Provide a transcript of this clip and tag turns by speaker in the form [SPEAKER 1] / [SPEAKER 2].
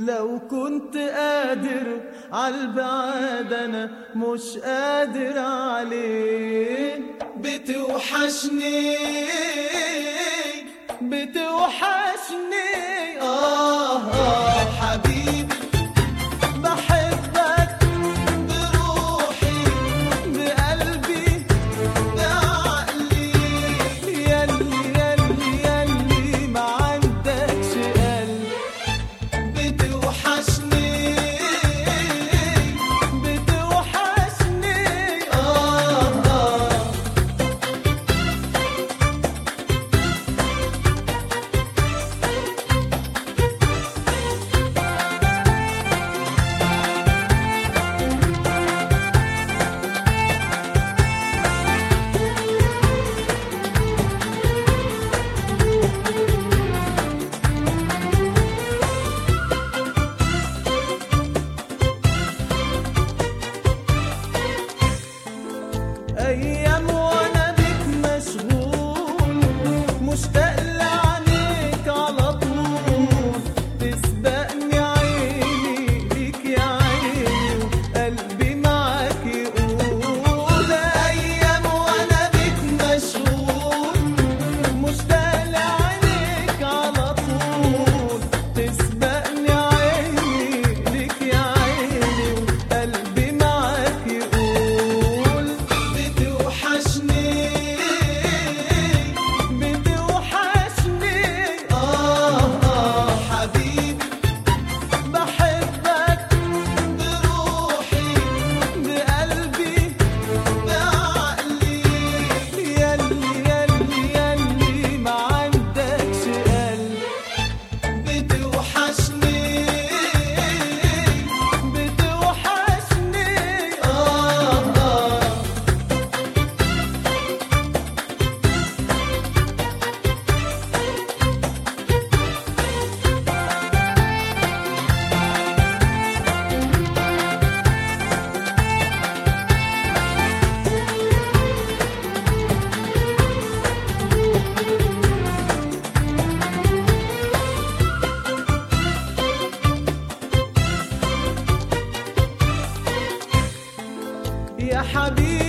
[SPEAKER 1] لو كنت قادر عالبعاد انا مش قادر عليه
[SPEAKER 2] بتوحشني
[SPEAKER 1] بتوحشني آه آه
[SPEAKER 2] حبيبي
[SPEAKER 1] بحبك
[SPEAKER 2] بروحي
[SPEAKER 1] بقلبي
[SPEAKER 2] بعقلي
[SPEAKER 1] يلي يلي يلي ما عندكش قلب
[SPEAKER 2] بتوحشني
[SPEAKER 1] بتوحشني آه آه أيام وأنا بيك مشغول مشتاق لعينيك على طول تسبقني عيني ليك يا عيني وقلبي معاك يقول
[SPEAKER 2] أيام وأنا بيك مشغول
[SPEAKER 1] مشتاق لعينيك على طول تسبقني عيني ليك يا عيني وقلبي معاك يقول
[SPEAKER 2] بتوحشني
[SPEAKER 1] بتوحشني
[SPEAKER 2] آه آه حبيبي
[SPEAKER 1] بحبك
[SPEAKER 2] بروحي
[SPEAKER 1] بقلبي
[SPEAKER 2] بعقلي
[SPEAKER 1] يلي يلي يلي ما عندكش قلب
[SPEAKER 2] بتوحشني
[SPEAKER 1] بتوحشني آه آه يا حبيبي